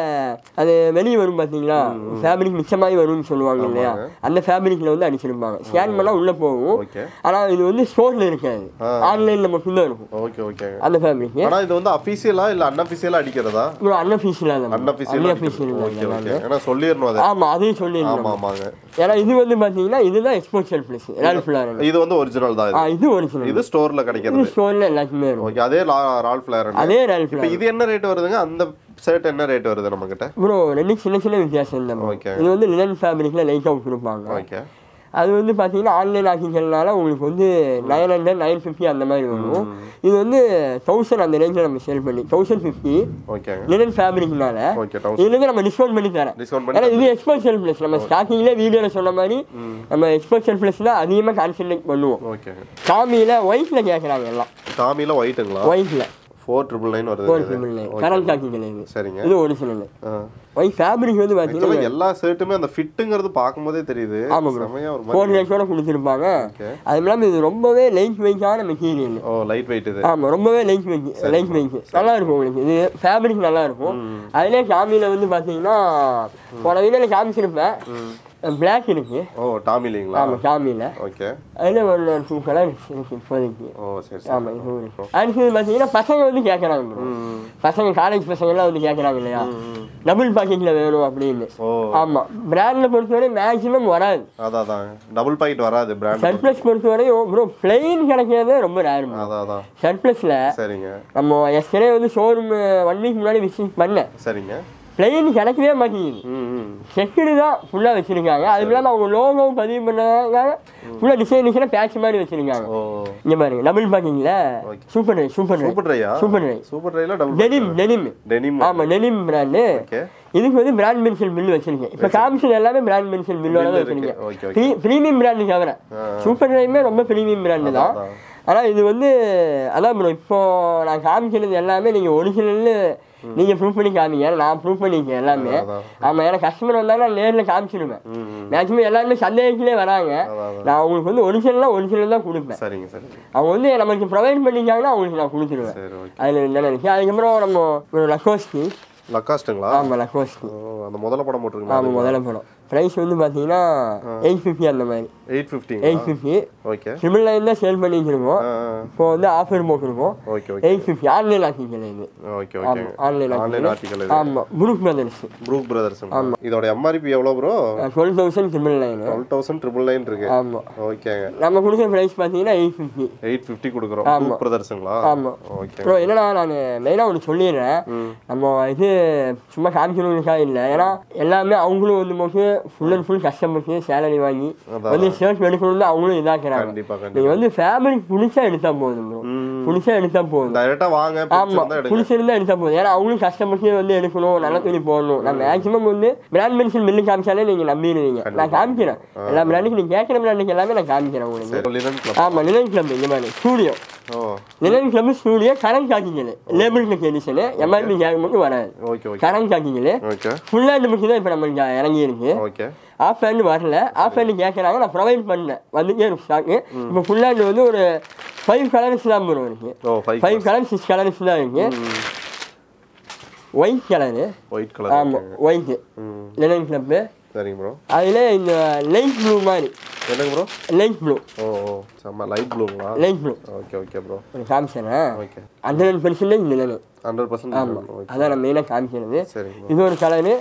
அது வெளியே வரும் பார்த்தீங்களா ஃபேப்ரிக் மிச்சமாகி வரும்னு சொல்லுவாங்க இல்லையா அந்த ஃபேப்ரிக்கில் வந்து அடிச்சிருப்பாங்க ஸ்கேன் பண்ணால் உள்ளே போகும் ஓகே ஆனால் இது வந்து ஸ்டோரில் இருக்காது ஆன்லைனில் மட்டும்தான் இருக்கும் ஓகே ஓகேங்க அந்த ஃபேப்ரிக் ஆனா இது வந்து அஃபீஷியலா இல்ல அன்அஃபீஷியலா அடிக்கிறதா இவ்வளோ அன்அஃபீஷியலாக தான் அன்அஃபீஷியலா அன்அஃபீஷியல் ஓகே ஓகே ஏன்னா சொல்லிடணும் அதை ஆமாம் அதையும் சொல்லிடணும் ஆமா ஆமாங்க ஏன்னா இது வந்து பார்த்தீங்கன்னா இதுதான் எக்ஸ்போர்ட் ப்ளஸ் ரால் ஃபிளாரன் இது வந்து ஒரிஜினல் தான் ஆ இது இது ஒரிஜினல் இது ஸ்டோர்ல இது கிடைக்கிறது ஸ்டோரில் எல்லாத்துக்குமே இருக்கும் ஓகே அதே லா- ரால் ஃபிளாரன் அதே ரால் இப்போ ஃபிளாரன் இது என்ன ரேட் வருதுங்க அந்த ஷர்ட் என்ன ரேட் வருது நம்ம கிட்ட ப்ரோ ரெண்டு சின்ன சின்ன வித்தியாசம் தான் bro. Okay. இது வந்து லினன் ஃபேப்ரிக்கில் லைட்டாக கொடுப்பாங்க ஓகே அது வந்து பார்த்தீங்கன்னா ஆன்லைன் ஆக்கிக்கிறதுனால உங்களுக்கு வந்து நைன் ஹண்ட்ரட் நைன் ஃபிஃப்டி அந்த மாதிரி வரும் இது வந்து தௌசண்ட் அந்த ரேஞ்சில் நம்ம சேல் பண்ணி தௌசண்ட் ஃபிஃப்டி ஓகேங்க லினன் ஃபேப்ரிக்னால ஓகே தௌசண்ட் இதுலேருந்து நம்ம டிஸ்கவுண்ட் பண்ணி தரேன் டிஸ்கவுண்ட் ஏன்னா பண்ணி இது எக்ஸ்போர்ட் செல் ப்ளஸ் நம்ம ஸ்டார்டிங்லேயே வீடியோவில் சொன்ன மாதிரி நம்ம எக்ஸ்போர்ட் செல் ப்ளஸ் தான் அதிகமாக கான்சன்ட்ரேட் பண்ணுவோம் ஓகேங்க சாமியில் ஒயிட்டில் கேட்குறாங்க எல்லாம் டாமில ஒயிட்டுங்களா ஒயிட்டில் ஃபோர் ட்ரிபிள் நைன் வருது ஃபோர் இது. ட்ரிபிள் நைன் கரண்ட் ஆக்கிக்கல இது சரிங்க இது ஒரிஜினல் ஆ. ஒயிட் ஃபேப்ரிக் வந்து பார்த்தீங்கன்னா Actually எல்லா ஷர்ட்டுமே அந்த ஃபிட்டுங்கிறது பார்க்கும்போதே தெரியுது ஆமா bro. செமையா ஒரு மாதிரி ஃபோர் லேக்ஸோட கொடுத்துருப்பாங்க ஓகே அது இல்லாமல் இது ரொம்பவே லைட் வெயிட்டான மெட்டீரியல் ஓ லைட் வெயிட் இது ஆமாம் ரொம்பவே லைட் வெயிட் லைட் வெயிட் நல்லா இருக்கும் உங்களுக்கு இது ஃபேப்ரிக் நல்லா இருக்கும் அதுலேயே காமியில் வந்து பார்த்தீங்கன்னா போன வீடியோவில் காமிச்சிருப்பேன் பிளாக் இருக்கு ஓ டாமி இல்லைங்களா ஆமாம் காமியில் ஓகே அதில் ஒரு டூ கலர் இருக்கு இப்போதைக்கு ஓ சரி சரி ஆமாம் இது இருக்கு அடுத்தது பார்த்தீங்கன்னா பசங்க வந்து கேட்குறாங்க bro. பசங்க காலேஜ் பசங்கள்லாம் வந்து கேட்குறாங்க இல்லையா டபுள் பாக்கெட்டில் வேணும் அப்படின்னு ஓ ஆமாம் பிராண்டில் பொறுத்தவரை மேக்ஸிமம் வராது அதான் அதான் டபுள் பாக்கெட் வராது பிராண்ட் சர்ப்ளஸ் பொறுத்தவரையும் ப்ரோ பிளெயின் கிடைக்கிறதே ரொம்ப ரேர் அதான் அதான் சர்ப்ளஸில் சரிங்க நம்ம எஸ்கரே வந்து ஷோரூம் ஒன் வீக் முன்னாடி விசிட் பண்ணேன் சரிங்க பிளெயின் கிடைக்கவே மாட்டேங்குது ம் ம் செக்குடு தான் ஃபுல்லாக வச்சுருக்காங்க அது இல்லாமல் அவங்க லோகோவும் பதிவு பண்ணாங்க ஃபுல்லாக டிசைன் டிசைனாக பேட்ச் மாதிரி வச்சுருக்காங்க ஓ இங்கே பாருங்க டபுள் பாக்கிங்கில் சூப்பர் ரை சூப்பர் ரை சூப்பர் ட்ரையா சூப்பர் ரை சூப்பர் ட்ரைல டபுள் டெனிம் டெனிம் டெனிம் ஆமாம் டெனிம் பிராண்டு ஓகே இதுக்கு வந்து பிராண்ட் பென்சில் பில் வச்சிருக்கேன் இப்போ காமிஷன் எல்லாமே பிராண்ட் பென்சில் பில்லோட தான் இருக்கு. வச்சிருக்கேன் okay okay pre premium brand தவிர சூப்பர் ரைமே ரொம்ப ப்ரீமியம் பிராண்டு தான் அதான். ஆனால் இது வந்து அதான் ப்ரோ இப்போ நான் காமிக்கிறது எல்லாமே நீங்கள் ஒரிஜினல்னு நீங்கள் ப்ரூவ் பண்ணி காமிங்க நான் ப்ரூவ் பண்ணிக்கேன் எல்லாமே அதான். ஆமாம் ஏன்னா கஸ்டமர் வந்தாங்கன்னா நேரில் காமிச்சிடுவேன் ம் ம். மேக்ஸிமம் எல்லாருமே சந்தேகத்திலே வராங்க அதான், அதான். நான் அவங்களுக்கு வந்து ஒரிஜினலாக ஒரிஜினல் தான் கொடுப்பேன் சரிங்க சரிங்க அவங்க வந்து நமக்கு ப்ரொவைட் பண்ணிட்டாங்கன்னா அவங்களுக்கு நான் கொடுத்துருவேன் சரி ஓகே அதில் என்ன நினைச்சு அதுக்கப்புறம் நம்ம ஒரு லக்கோஸ்கி லக்காஸ்ட்டுங்களா ஆமாம் லக்கோஸ்கி ஓ அந்த முதல்ல படம் போட்டிருக்கீங்களா ஆமாம் முதல்ல படம் ப்ரைஸ் வந்து பார்த்தீங்கன்னா எயிட் ஃபிஃப்டி அந்த மாதிரி எயிட் ஃபிஃப்டிங்களா eight fifty okay triple nine தான் சேல் பண்ணிட்டு இருக்கோம் ஆ ஆ. இப்போ வந்து ஆஃபர் போட்டிருக்கோம் okay okay eight fifty online article இது ஓகே ஓகே ஆமாம் ஆன்லைன் ஆன்லைன் ஆர்டிக்கல் ஆர்டிக்கல் இது ஆமாம் குரூப் பிரதர்ஸ் ப்ரூக் பிரதர்ஸ் இதோட எம்ஆர்பி எவ்வளோ bro twelve thousand triple nine twelve thousand triple nine இருக்கு ஆமாம் ஓகேங்க நம்ம கொடுக்குற ப்ரைஸ் பார்த்தீங்கன்னா எயிட் ஃபிஃப்டி எயிட் ஃபிஃப்டி கொடுக்குறோம் ப்ரூக் பிரதர்ஸுங்களா ஆமாம் ஓகே ப்ரோ என்னன்னா நான் மெயினாக ஒன்று சொல்லிடுறேன் நம்ம இது சும்மா காமிக்கணும்னுக்காக இல்லை ஏன்னா எல்லாமே அவங்களும் வந்து நமக்கு ஃபுல் அண்ட் ஃபுல் கஸ்டமருக்கு சேலரி வாங்கி அதான். வந்து ஷர்ட் எடுக்கணும்னு அவங்களும் இதாக்குறாங்க கண்டிப்பா கண்டிப்பா நீங்கள் வந்து ஃபேப்ரிக் பிடிச்சா எடுத்தா போதும் ப்ரோ ம். பிடிச்சா எடுத்தா போதும் டைரக்டா வாங்க ஆமா பிடிச்சிருந்தா எடுங்க பிடிச்சிருந்தா எடுத்தா போதும் ஏன்னா அவங்களும் கஸ்டமர்ஸே வந்து எடுக்கணும் நல்ல துணி போடணும் நான் மேக்ஸிமம் வந்து பிராண்ட் மென்ஷன் மில்லு காமிச்சாலே நீங்கள் நம்பிடுவீங்க நான் காமிக்கிறேன் எல்லா பிராண்டுக்கு நீங்கள் கேட்குற பிராண்டுக்கு எல்லாமே நான் காமிக்கிறேன் உங்களுக்கு சரி லினன் கிளப் ஆமாம் நிலன் கிளப் இங்கே மாதிரி ஸ்டூடியோ ஓ நிலன் கிளப் ஸ்டூடியோ கரண்ட் காக்கிங்கள் லேபிள் டெக் எடிஷனு எம்ஆர்பி கேக் மட்டும் வராது ஓகே ஓகே கரண்ட் காக்கிங்கள் ஓகே ஃபுல் ஹேண்ட் புக்கு தான் இப்போ நம்மளுக்கு இறங்கி இருக்கு ஓகே ஆஃப் ஹேண்டு வரல ஆஃப் ஹேண்டு கேட்குறாங்க நான் ப்ரொவைட் பண்ணேன் வந்துட்டே இருக்கு ஸ்டாக்கு இப்போ ஃபுல் ஹேண்டு வந்து ஒரு ஃபைவ் கலர்ஸ் தான் வரும் இருக்கு ஓ five five colour six colours தான் இருக்கு ஒயிட் கலரு ஒயிட் கலர் ஆமாம் ஒயிட்டு ம் லெனன் கிளப்பு சரிங்க ப்ரோ அதில் இந்த லைட் ப்ளூ மாதிரி என்னங்க ப்ரோ லைட் ப்ளூ ஓ ஓ செம்ம லைட் ப்ளூங்களா light blue okay okay bro ஒரு காமிச்சேன் okay hundred percentage linen hundred percent ஆமாம் ஓகே அதான் நான் மெயினாக காமிக்கிறது சரிங்க ப்ரோ இது ஒரு colour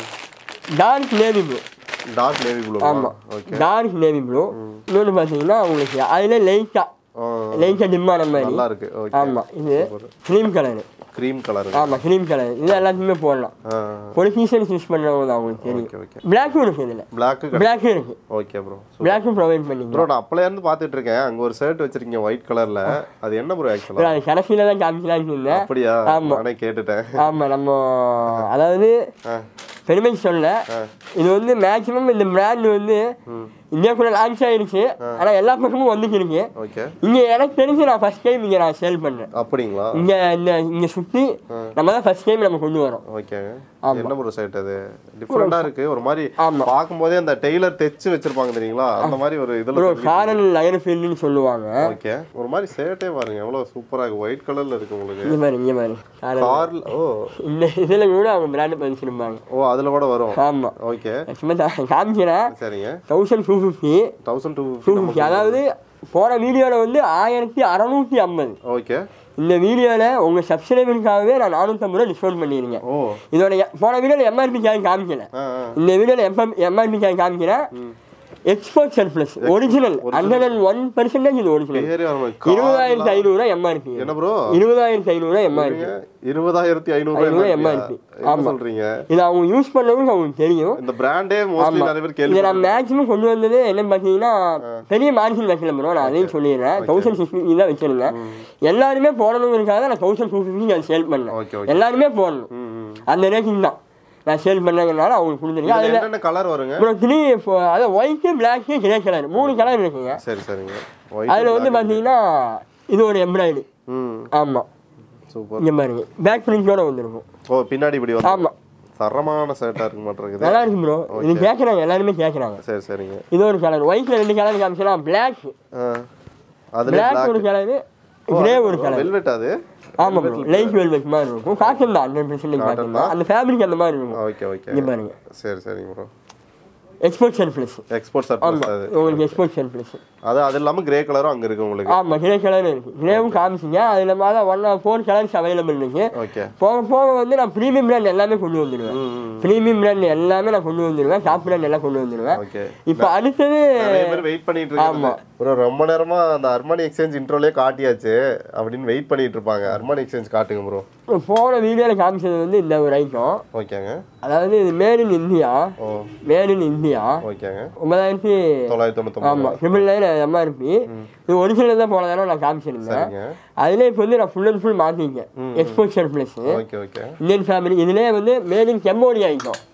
dark navy blue dark navy blue ஆமாம் ஓகே டார்க் நேவி ப்ளூ இன்னொன்று பார்த்தீங்கன்னா உங்களுக்கு அதில் லைட்டாக ஓ லைட்டாக டிம்மான மாதிரி நல்லா இருக்கு ஓகே ஆமாம் இது க்ரீம் கலரு க்ரீம் கலர் ஆமாம் க்ரீம் கலர் இது எல்லாத்தையுமே போடலாம் ஆ ஒரு சீசன் யூஸ் பண்ணுறவங்க தான் அவங்களுக்கு தெரியும் ஓகே ஓகே பிளாக்கும் இருக்குது இதில் பிளாக்கு பிளாக்கும் இருக்குது ஓகே ப்ரோ பிளாக்கும் ப்ரொவைட் பண்ணிக்கலாம் ப்ரோ நான் அப்பல இருந்து பார்த்துட்டு இருக்கேன் அங்க ஒரு ஷர்ட் வச்சிருக்கீங்க ஒயிட் கலர்ல அது என்ன ப்ரோ ஆக்சுவலா அப்புறம் அது கடைசியில் தான் காமிக்கலாம்னு இருந்தேன் அப்படியா ஆமா. நானே கேட்டுட்டேன் ஆமாம் நம்ம அதாவது ஆ பெருமை சொல்ல இது வந்து மேக்ஸிமம் இந்த பிராண்ட் வந்து இந்தியாக்குள்ள லான்ச் ஆயிடுச்சு ஆனால் எல்லா பக்கமும் வந்துட்டு இருக்கு ஓகே இங்கே எனக்கு தெரிஞ்சு நான் ஃபர்ஸ்ட் டைம் இங்கே நான் சேல் பண்ணுறேன் அப்படிங்களா இங்கே இந்த இங்கே சுற்றி நம்ம தான் ஃபர்ஸ்ட் டைம் நம்ம கொண்டு வரோம் ஓகேங்க ஆமா. என்ன ப்ரோ ஷர்ட் அது டிஃப்ரெண்டா இருக்கு ஒரு மாதிரி ஆமா. பார்க்கும்போதே அந்த டெய்லர் தைச்சு வச்சிருப்பாங்க தெரியுங்களா அந்த மாதிரி ஒரு இதுல ப்ரோ காரன் லயர் ஃபீல்டுன்னு சொல்லுவாங்க ஓகே ஒரு மாதிரி ஷர்ட்டே பாருங்க எவ்வளவு சூப்பரா இருக்கு ஒயிட் கலர்ல இருக்கு உங்களுக்கு இங்கே பாரு இங்கே பாரு காரன் கார்ல ஓ இந்த இதில் கூட அவங்க பிராண்டு பதிச்சிருப்பாங்க ஓ அதுல கூட வரும் ஆமாம் ஓகே சும்மா தா- காமிக்கிறேன் சரிங்க thousand two fifty thousand two two fifty அதாவது போன வீடியோவில் வந்து ஆயிரத்தி அறநூற்றி ஐம்பது ஓகே இந்த வீடியோவில் உங்கள் சப்ஸ்கிரைபருக்காகவே நான் நானூற்றம்பது ரூபா டிஸ்கவுண்ட் பண்ணியிருக்கேன் ஓ இதோட எ- போன வீடியோவில் எம்ஆர்பி கேன் காமிக்கல ஆ ஆ இந்த வீடியோவில் எம்எம் எம்ஆர்பி கேன் காமிக்கிறேன் export surplus original hundred and one percentage இது ஒரிஜினல் பேரே வர மாதிரி இருபதாயிரத்தி ஐநூறுரூவா எம்ஆர்பி என்ன ப்ரோ இருபதாயிரத்தி ஐநூறுரூவா எம்ஆர்பி இருபதாயிரத்தி ஐநூறு ஐநூறு MRP. MRP. என்ன சொல்றீங்க இது அவங்க யூஸ் பண்ணவங்களுக்கு அவங்களுக்கு தெரியும் இந்த பிராண்டே மோஸ்ட்லி நிறைய பேர் இதை கேள்வி நான் மேக்ஸிமம் கொண்டு வந்தது என்னன்னு பார்த்தீங்கன்னா பெரிய மார்ஜின் வைக்கல ப்ரோ நான் அதையும் சொல்லிடுறேன் தௌசண்ட் சிக்ஸ்டி தான் வச்சிருந்தேன் எல்லாருமே போடணுங்கிறதுக்காக நான் தௌசண்ட் டூ ஃபிஃப்டி நான் சேல் பண்ணேன் ஓகே ஓகே எல்லாருமே போடணும் ம் ம் அந்த ரேட்டிங் தான் நான் சேல் பண்ணதுனால அவங்களுக்கு கொடுத்துருக்கேன் இதுல அதில் என்னென்ன கலர் வருங்க அப்புறம் த்ரீ அதாவது ஒயிட்டு பிளாக்கு கிரே கலர் மூணு கலர் இருக்குங்க சரி சரிங்க அதில் ஒயிட் வந்து பார்த்தீங்கன்னா இது ஒரு எம்ப்ராய்டு ம் ஆமாம் சூப்பர் இங்கே பாருங்க பேக் பிரிண்டோட வந்துருக்கும் ஓ பின்னாடி இப்படி வந்து ஆமாம் தரமான ஷர்ட்டா இருக்க மாட்டேங்குது நல்லா இருக்கு ப்ரோ இது கேட்குறாங்க எல்லாருமே கேட்குறாங்க சரி சரிங்க இது ஒரு கலர் ஒயிட்ல ரெண்டு கலர் காமிச்சா பிளாக் ஆ. அதுல பிளாக் ஒரு கலர் கிரே ஒரு கலர் வெல்வெட் அது ஆமா ப்ரோ லைட் வெல்வெட் மாதிரி இருக்கும் காட்டன் தான் ஹண்ட்ரட் பர்சன்ட் காட்டன் தான் அந்த ஃபேப்ரிக் அந்த மாதிரி இருக்கும் ஓகே ஓகே இங்க பாருங்க சரி சரிங்க bro export surplus export surplus ஆமா அது உங்களுக்கு எக்ஸ்போர்ட் சர்ப்ளஸ் அது அது இல்லாம கிரே கலரும் அங்க இருக்கு உங்களுக்கு ஆமா கிரே கலர் இருக்கு கிரேவும் காமிச்சிங்க அது இல்லாம தான் ஒன் ஃபோர் கலர்ஸ் அவைலபிள் இருக்கு ஓகே போக போக வந்து நான் ப்ரீமியம் பிராண்ட் எல்லாமே கொண்டு வந்துடுவேன் ம் ப்ரீமியம் பிராண்ட் எல்லாமே நான் கொண்டு வந்துடுவேன் டாப் பிராண்ட் எல்லாம் கொண்டு வந்துடுவேன் ஓகே இப்போ அடுத்தது நிறைய பேர் வெயிட் பண்ணிட்டு இருக்காங்க ப்ரோ ரொம்ப நேரமா அந்த அர்மானி எக்ஸ்சேஞ்ச் இன்ட்ரோலே காட்டியாச்சு அப்படின்னு வெயிட் பண்ணிட்டு இருப்பாங்க அர்மானி எக்ஸ்சேஞ்ச் காட்டுங்க ப்ரோ போன வீடியோவில் காமிச்சது வந்து இந்த ஒரு ஐட்டம் ஓகேங்க அதாவது இது மேட் இன் இந்தியா ஓ மேட் இன் இந்தியா ஓகேங்க ஒன்பதாயிரத்தி தொள்ளாயிரத்தி தொண்ணூத்தொம்பது ஆமாம் ட்ரிபிள் நைன் எம்ஆர்பி இது ஒரிஜினல் தான் போன தடவை நான் காமிச்சிருந்தேன் சரிங்க அதிலே இப்போ வந்து நான் ஃபுல் அண்ட் ஃபுல் மாற்றிருக்கேன் export surplus okay okay Indian family இதுலேயே வந்து மேட் இன் கெம்போடியா ஐட்டம்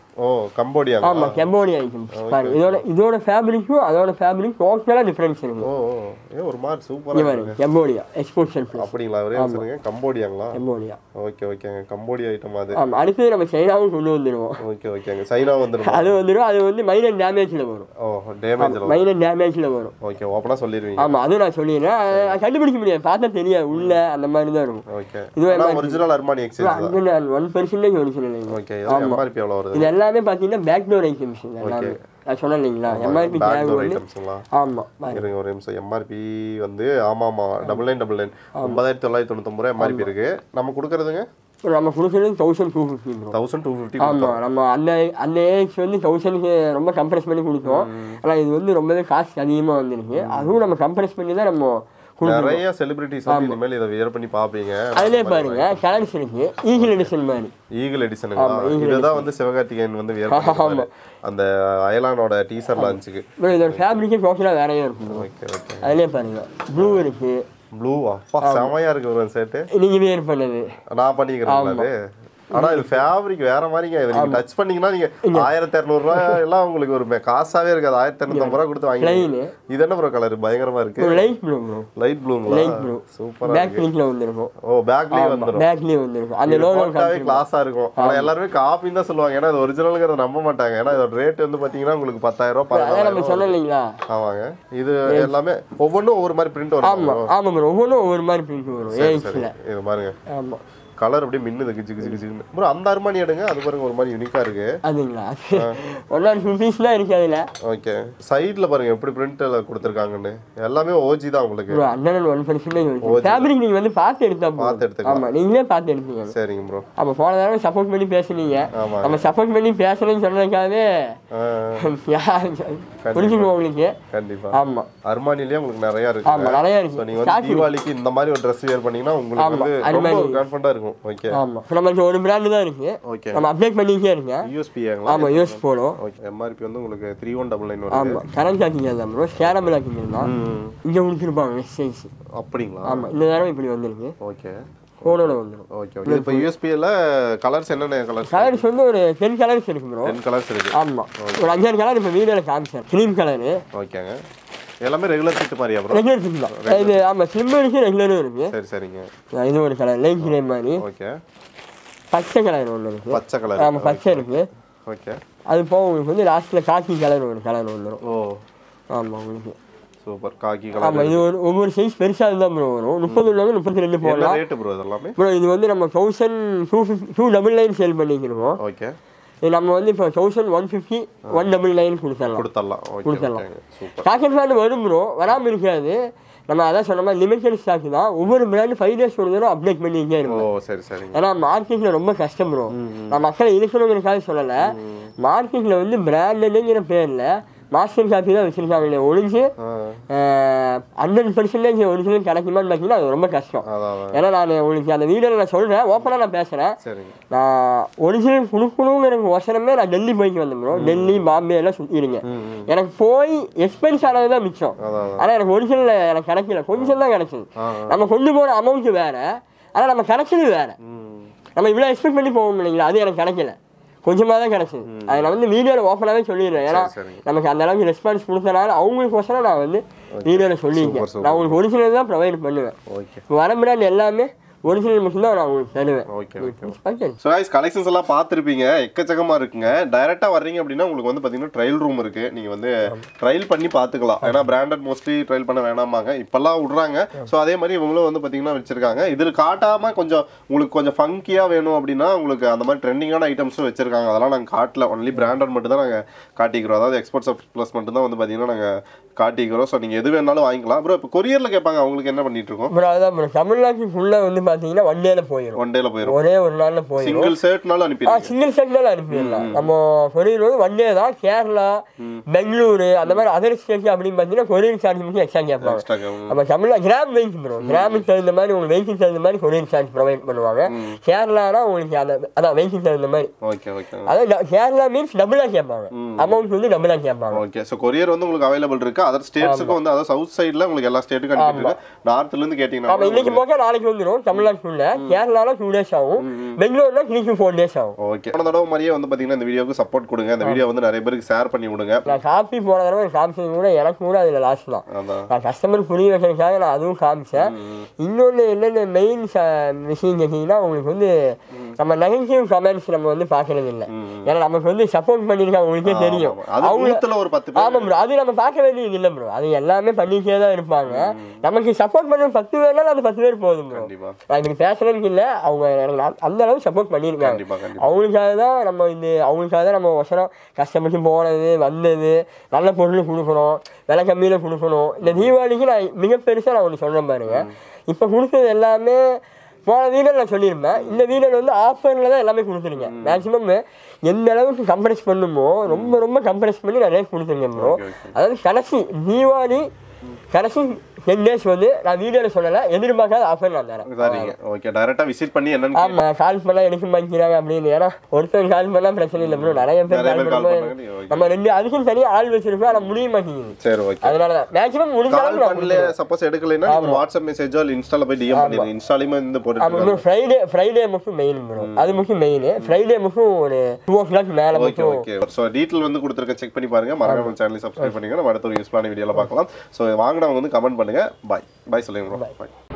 ஓ கம்போடியா ஆமா கம்போடியா ஐட்டம்ஸ் பாருங்க இதோட இதோட ஃபேப்ரிக்கும் அதோட ஃபேப்ரிக் டோட்டலாக டிஃப்ரென்ஸ் இருக்கு ஓ ஓ ஏ ஒரு மாதிரி இங்க சூப்பரா பாருங்க கம்போடியா எக்ஸ்போர்ட் ஷெல்ஃப் அப்படிங்களா ஒரே சொல்லுங்க கம்போடியாங்களா கம்போடியா ஓகே ஓகேங்க கம்போடியா ஐட்டம் அது ஆமா அடுத்து நம்ம சைனாவும் கொண்டு வந்துடுவோம் ஓகே ஓகேங்க சைனா வந்துருமா அது வந்துடும் அது வந்து மைனர் டேமேஜில் வரும் ஓ டேமேஜ் மைனர் டேமேஜில் வரும் ஓகே ஓப்பனா சொல்லிடுவீங்க ஆமா அதுவும் நான் சொல்லிடுறேன் அது- அது கண்டுபிடிக்க முடியாது பார்த்தா தெரியாது உள்ள அந்த மாதிரி தான் இருக்கும் ஓகே இதுவே ஆனா ஒரிஜினல் அர்மானி எக்ஸ்சேஞ்ச் தான் அங்கே நான் ஒன் பர்சன்டேஜ் ஒரிஜினல் இல்லைங்க ஓகே இதெல்லாம் எம்ஆர்பி எவ்வளவு வருது இது எல்லாமே பார்த்தீங்கன்னா பேக்டோர் ஐட்டம்ஸ் இது எல்லாமே நான் சொன்னேன் இல்லைங்களா எம்ஆர்பி பேக் டேக் டோர் வந்து ஐட்டம்ஸ்ங்களா ஆமா பாருங்க. இருங்க ஒரு நிமிஷம் எம்ஆர்பி வந்து ஆமா ஆமா டபுள் நைன் டபுள் நைன் ஒன்பதாயிரத்தி தொள்ளாயிரத்தி தொண்ணூத்தொம்பது ரூபா எம்ஆர்பி இருக்கு நம்ம கொடுக்கறதுங்க இப்போ நம்ம கொடுக்குறது thousand two fifty bro thousand two fifty ஆமா நம்ம அந்த அந்த ஏஜ் வந்து தௌசண்ட்க்கு ரொம்ப கம்ப்ரஸ் பண்ணி கொடுத்தோம் ஆனா இது வந்து ரொம்பவே காஸ்ட் அதிகமா வந்துருக்கு அதுவும் நம்ம கம்ப்ரஸ் பண்ணி தான் நம்ம கொடுக்குறோம் நிறைய செலிபிரிட்டிஸ் வந்து இனிமேல் இதை வியர் பண்ணி பாப்பீங்க அதுலேயே பாருங்க கலர்ஸ் இருக்கு ஈகிள் எடிஷன் மாதிரி ஈகிள் எடிஷனுங்களா இதுதான் வந்து சிவகார்த்திகேயன் வந்து வியர் பண்ணி அந்த அயலானோட டீசர் லான்ச்சுக்கு bro, இதோட ஃபேப்ரிக்கே டோட்டலாக வேறையாக இருக்கும் bro. ஓகே ஓகே அதுலேயே பாருங்க ப்ளூ இருக்கு ப்ளூ அப்பா செமையா இருக்கு ஒரு செட்டு நீங்க வேர் பண்ணது நான் பண்ணிக்கிறேன் அது ஆனா இது ஃபேப்ரிக் வேற மாதிரிங்க இது நீங்க டச் பண்ணீங்கன்னா நீங்க ஆயிரத்தி இரநூறுவா எல்லாம் உங்களுக்கு ஒரு மே- காசாவே இருக்காது ஆயிரத்தி இரநூத்தம்பது ரூபா கொடுத்து வாங்கி Plain. இது என்ன ப்ரோ கலர் பயங்கரமா இருக்கு லைட் ப்ளூ ப்ரோ லைட் ப்ளூங்களா லைட் ப்ளூ சூப்பரா பேக் பிளிங்க்ல வந்துருக்கும் ஓ பேக்லயே வந்துரும் பேக்லேயே வந்துருக்கும் அந்த லோகோ போட்டாவே கிளாஸா இருக்கும் ஆனா எல்லாருமே காப்பின்னு தான் சொல்லுவாங்க ஏன்னா இது ஒரிஜினல்ங்கிறத நம்ப மாட்டாங்க ஏன்னா இதோட ரேட் வந்து பாத்தீங்கன்னா உங்களுக்கு பத்தாயிரம் ரூபாய் அதான் பதினாயிரம் நம்ம சொன்னோம் இல்லைங்களா ஆமாங்க இது எல்லாமே ஒவ்வொன்றும் ஒவ்வொரு மாதிரி பிரிண்ட் வரும் ஆமா ஆமா ப்ரோ ஒவ்வொன்றும் ஒவ்வொரு மாதிரி பிரிண்ட் வரும் சரி ஏஜ்ல இது பாருங்க ஆமா கலர் அப்படியே மின்னுது கிச்சு கிச்சு கிச்சுன்னு ப்ரோ அந்த அருமானி எடுங்க அது பாருங்க ஒரு மாதிரி யூனிக்கா இருக்கு அதுங்களா ஒன் ஆர் ஃபிஃப்டிஸ் தான் இருக்கு அதுல ஓகே சைடுல பாருங்க எப்படி பிரிண்ட்ல கொடுத்துருக்காங்கன்னு எல்லாமே ஓஜி தான் உங்களுக்கு ப்ரோ ஹண்ட்ரட் ஒன் பர்சன்டேஜ் இருக்கு ஃபேப்ரிக் நீங்க வந்து பார்த்து எடுத்தா பார்த்து போதும் எடுத்துக்கலாம் ஆமா நீங்களே பார்த்து எடுத்துங்க சரிங்க ப்ரோ அப்ப போன தடவை சப்போர்ட் பண்ணி பேசுனீங்க ஆமா நம்ம சப்போர்ட் பண்ணி பேசணும்னு சொன்னதுக்காகவே புரிஞ்சுக்கோ உங்களுக்கு கண்டிப்பா ஆமா அர்மானிலேயே உங்களுக்கு நிறைய இருக்கு ஆமா நிறைய ஸோ இருக்கு நீங்க வந்து தீபாவளிக்கு இந்த மாதிரி ஒரு ட்ரெஸ் வேர் பண்ணீங்கன்னா உங்களுக்கு ஆமா, வந்து ரொம்ப அருமானி. ஒரு கான்ஃபிடண்டா இருக்கும் ஓகே ஆமா இப்போ நம்மளுக்கு ஒரு பிராண்டு தான் இருக்கு ஓகே நம்ம அப்டேட் பண்ணிக்கிட்டே இருக்கேன் யூஎஸ்பிங்களா ஆமா யூஸ் போடும் ஓகே எம்ஆர்பி வந்து உங்களுக்கு த்ரீ ஒன் டபுள் நைன் வருது ஆமா கரண்ட் ஆக்கிங்க தான் ப்ரோ ஸ்கேரபிள் ஆக்கிங்க தான் ம். இங்க கொடுத்துருப்பாங்க மெசேஜ் அப்படிங்களா ஆமா இந்த நேரம் இப்படி வந்திருக்கு ஓகே ஃபோனோட வந்துடும் ஓகே ஓகே இப்போ யூஎஸ்பியில் கலர்ஸ் என்னென்ன கலர்ஸ் கலர்ஸ் வந்து ஒரு டென் கலர்ஸ் இருக்கு ப்ரோ டென் கலர்ஸ் இருக்கு ஆமா ஒரு அஞ்சாறு கலர் இப்போ வீடியோவில் காமிச்சேன் க்ரீம் கலரு ஓகேங்க எல்லாமே ரெகுலர் சீட்டு மாதிரியா ப்ரோ ரெகுலர் பிக் தான் இது ஆமா ஸ்லிம்மும் இருக்கு ரெகுலரும் இருக்கு சரி சரிங்க இது ஒரு கலர் லைட் கிரே மாதிரி ஓகே பச்சை கலர் ஒன்று இருக்கு பச்சை கலர் ஆமா பச்சை இருக்கு ஓகே அது போக உங்களுக்கு வந்து லாஸ்ட்டில் காக்கி கலர் ஒரு கலர் வந்துடும் ஓ ஆமா உங்களுக்கு சூப்பர் காக்கி கலர் ஆமா இது ஒரு ஒவ்வொரு சைஸ் பெருசாக இருந்தால் ப்ரோ வரும் முப்பது உள்ளவங்க முப்பத்தி ரெண்டு என்ன போடலாம் ரேட்டு ப்ரோ இதெல்லாமே ப்ரோ இது வந்து நம்ம thousand two fifty two double nine sale பண்ணிக்கிறோம் ஓகே இது நம்ம வந்து இப்போ thousand one fifty one double nine கொடுத்துடலாம் கொடுத்துடலாம் ஓகே கொடுத்துடலாம். ஓகேங்க சூப்பர் பாக்கெட் ஃபேன் வரும் ப்ரோ வராமல் இருக்காது நம்ம அதான் சொன்ன மாதிரி லிமிட்டட் ஸ்டாக் தான் ஒவ்வொரு பிராண்டு ஃபைவ் டேஸ் ஒரு தடவை அப்டேட் பண்ணிக்கிட்டே ஓ இருக்கும் சரி சரிங்க ஏன்னா மார்க்கெட்டில் ரொம்ப கஷ்டம் ப்ரோ நான் மக்களை இருக்கணுங்கிறக்காக சொல்லலை மார்க்கெட்டில் வந்து பிராண்டுங்கிற பேரில் மாஸ்டர் காப்பி தான் வச்சுருக்காங்க ஒழிஞ்சு ஆ ஹண்ட்ரட் பர்சன்டேஜ் ஒரிஜினல் கிடைக்குமான்னு பார்த்தீங்கன்னா அது ரொம்ப கஷ்டம் அதான் அதான் ஏன்னா நான் உங்களுக்கு அந்த வீடியோவில் நான் சொல்கிறேன் ஓப்பனாக நான் பேசுகிறேன் சரிங்க நான் ஒரிஜினல் கொடுக்கணுங்கிற ஒசரமே நான் டெல்லி போய்க்கு வந்தேன் bro. டெல்லி பாம்பே எல்லாம் சுற்றிருங்க ம் ம் எனக்கு போய் எக்ஸ்பென்ஸ் ஆனது தான் மிச்சம் அதான் அதான் ஆனால் எனக்கு ஒரிஜினல் எனக்கு கிடைக்கல கொஞ்சம் தான் கிடைச்சது ஆ ஆ. நம்ம கொண்டு போன அமௌண்ட் வேற ஆனால் நம்ம கிடைச்சது வேற ம் நம்ம இவ்வளோ எக்ஸ்பெக்ட் பண்ணி போவோம் இல்லைங்களா அது எனக்கு கிடைக்கல கொஞ்சமாக தான் கிடைச்சது அதை நான் வந்து வீடியோவில் ஓப்பனாகவே சொல்லிடுறேன் ஏன்னா சரி, சரிங்க. நமக்கு அந்த அளவுக்கு ரெஸ்பான்ஸ் கொடுத்தனால அவங்களுக்கோசரம் நான் வந்து வீடியோவில் சொல்லியிருக்கேன் super. நான் உங்களுக்கு ஒரிஜினல் தான் ப்ரொவைட் பண்ணுவேன் ஓகே வர பிராண்ட் எல்லாமே ஒரிஜினல் மட்டும்தான் நான் உங்களுக்கு தருவேன் okay okay okay so guys collections எல்லாம் பார்த்துருப்பீங்க எக்கச்சக்கமாக இருக்குங்க டைரெக்டாக வர்றீங்க அப்படின்னா உங்களுக்கு வந்து பார்த்தீங்கன்னா ட்ரையல் ரூம் இருக்குது நீங்கள் வந்து ட்ரையல் பண்ணி பார்த்துக்கலாம் ஏன்னா பிராண்டட் மோஸ்ட்லி ட்ரையல் பண்ண வேணாமாங்க இப்போல்லாம் விட்றாங்க ஸோ அதே மாதிரி இவங்களும் வந்து பார்த்தீங்கன்னா வச்சிருக்காங்க இதில் காட்டாமல் கொஞ்சம் உங்களுக்கு கொஞ்சம் ஃபங்கியாக வேணும் அப்படின்னா உங்களுக்கு அந்த மாதிரி ட்ரெண்டிங்கான ஐட்டம்ஸும் வச்சிருக்காங்க அதெல்லாம் நாங்கள் காட்டல ஒன்லி பிராண்டட் மட்டும் தான் நாங்கள் காட்டிக்கிறோம் அதாவது எக்ஸ்போர்ட்ஸ் ப்ளஸ் மட்டும் தான் வந்து பார்த்தீங்கன்னா நாங்கள் காட்டிக்கிறோம் ஸோ நீங்கள் எது வேணாலும் வாங்கிக்கலாம் அப்புறம் இப்போ கொரியரில் கேட்பாங்க அவங்களுக்கு என்ன பண்ணிட்டு இருக்கோம் அப்புறம் அதான் bro, தமிழ்நாட்டுக்குள்ளே வந்து பார்த்தீங்கன்னா ஒன் டேல போயிடும் ஒன் டேல போயிடும் ஒரே ஒரு நாளில் போயிடும் சிங்கிள் ஷர்ட்னாலும் ஆ அனுப்பிடுங்க சிங்கிள் செட்னால அனுப்பிடலாம் நம்ம கொரியர் வந்து ஒன் டே தான் கேரளா பெங்களூரு அந்த மாதிரி அதர் ஸ்டேட் அப்படின்னு பார்த்தீங்கன்னா கொரியர் சார்ஜ் மட்டும் எக்ஸ்ட்ரா கேட்பாங்க எக்ஸ்ட்ரா நம்ம தமிழ்ல கிராம் வெயிட் ப்ரோ கிராமுக்கு தகுந்த மாதிரி உங்களுக்கு வெயிட்டுக்கு தகுந்த மாதிரி கொரியர் சார்ஜ் ப்ரொவைட் பண்ணுவாங்க கேரளானா உங்களுக்கு அந்த அதான் வெயிட்டுக்கு தகுந்த மாதிரி ஓகே ஓகே அதான் ட- கேரளா மீன்ஸ் டபுளாக கேட்பாங்க அமௌண்ட் வந்து டபுளாக கேட்பாங்க ஓகே ஸோ கொரியர் வந்து உங்களுக்கு அவைலபிள் இருக்கு அதர் ஸ்டேட்ஸுக்கும் வந்து அதாவது சவுத் சைடில் உங்களுக்கு எல்லா ஸ்டேட்டுக்கும் அனுப்பிட்டு நார்த்ல இருந்து ஆமா கேட்டீங்கன்னா இன்னைக்கு போக நாளைக்கு வந்துடும் தமிழ்நாட்டுக்குள்ள கேரளால டூ டேஸ் ஆகும் பெங்களூர்ல த்ரீ ஃபோர் டேஸ் ஆகும் ஓகே போன தடவை மாதிரியே வந்து பாத்தீங்கன்னா இந்த வீடியோக்கு சப்போர்ட் கொடுங்க இந்த வீடியோ வந்து நிறைய பேருக்கு ஷேர் பண்ணி விடுங்க நான் காப்பி போன தடவை காமிச்சது கூட எனக்கு கூட அதில் லாஸ் தான் அதான் நான் கஸ்டமர் புரிய வைக்கிறதுக்காக நான் அதுவும் காமிச்சேன் இன்னொன்று என்னென்ன மெயின் விஷயம் கேட்டிங்கன்னா உங்களுக்கு வந்து நம்ம நெகட்டிவ் கமெண்ட்ஸ் நம்ம வந்து பார்க்கறது இல்லை ஏன்னா நமக்கு வந்து சப்போர்ட் பண்ணியிருக்காங்க உங்களுக்கே தெரியும் ஆமா. அது அவங்க நூத்துல ஒரு பத்து பேர் ஆமாம் ப்ரோ அது நம்ம பார்க்க வேண்டியது இல்லை ப்ரோ அது எல்லாமே பண்ணிட்டே தான் இருப்பாங்க நமக்கு சப்போர்ட் பண்ண பத்து பேர்னாலும் அது பத்து பேர் போதும் ப்ரோ கண்டிப்பா நான் இப்படி பேசுறதுக்கு இல்லை அவங்க எனக்கு நான் அந்த அளவு சப்போர்ட் பண்ணியிருக்காங்க கண்டிப்பா கண்டிப்பா அவங்களுக்காக தான் நம்ம இந்த அவங்களுக்காக தான் நம்ம ஒசரம் கஷ்டப்பட்டு போனது வந்தது நல்ல பொருள் கொடுக்கணும் விலை கம்மியில் கொடுக்கணும் இந்த தீபாவளிக்கு நான் மிக பெருசாக நான் ஒன்று சொல்கிறேன் பாருங்க இப்போ கொடுத்தது எல்லாமே போன வீடியோ நான் சொல்லியிருப்பேன் இந்த வீடியோவில் வந்து ஆஃபரில் தான் எல்லாமே கொடுத்துருங்க மேக்ஸிமம் எந்த அளவுக்கு கம்ப்ரஸ் பண்ணுமோ ரொம்ப ரொம்ப கம்ப்ரஸ் பண்ணி நான் ரேட் கொடுத்துருங்க ப்ரோ Okay, okay. அதாவது கடைசி தீபாவளி கடைசி டென் டேஸ் வந்து நான் வீடியோவில் சொல்லலை எதிர்பார்க்காத ஆஃபர் நான் தரேன் சரிங்க ஓகே டைரக்டா விசிட் பண்ணி என்னன்னு ஆமா கால் பண்ணா எடுக்க மாட்டேங்கிறாங்க அப்படின்னு ஏன்னா ஒருத்தர் கால் பண்ணா பிரச்சனை இல்லை ப்ரோ நிறைய பேர் நிறைய கால் பேர் கால் பண்ணும்போது பண்ணாங்க, okay. நம்ம ரெண்டு அதுக்கும் தனியா ஆள் வச்சிருக்கோம் ஆனா முடிய மாட்டேங்குது சரி ஓகே அதனால தான் மேக்ஸிமம் முடிஞ்ச கால் அளவுக்கு நான் பண்ணல சப்போஸ் எடுக்கலைன்னா நீங்க வாட்ஸ்அப் மெசேஜோ இல்ல இன்ஸ்டால போய் டிஎம் பண்ணிருங்க இன்ஸ்டாலயுமே வந்து ஆமா போட்டு ப்ரோ ஃப்ரைடே ஃப்ரைடே மட்டும் மெயின் ப்ரோ அது மட்டும் மெயின் ஃப்ரைடே மட்டும் ஒரு டூ ஓ கிளாக் மேல ஓகே மட்டும் ஓகே ஸோ டீட்டெயில் வந்து கொடுத்துருக்க செக் பண்ணி பாருங்க மறக்காம சேனலை சப்ஸ்கிரைப் பண்ணிங்க நம்ம அடுத்த ஒரு யூஸ்ஃபுல்லான வீடியோல பார்க்கலாம் ஸோ வாங்கினவங்க வந்து கமெண்ட் பண்ணுங்க பாய் பாய் சொல்லுங்க ப்ரோ பாய்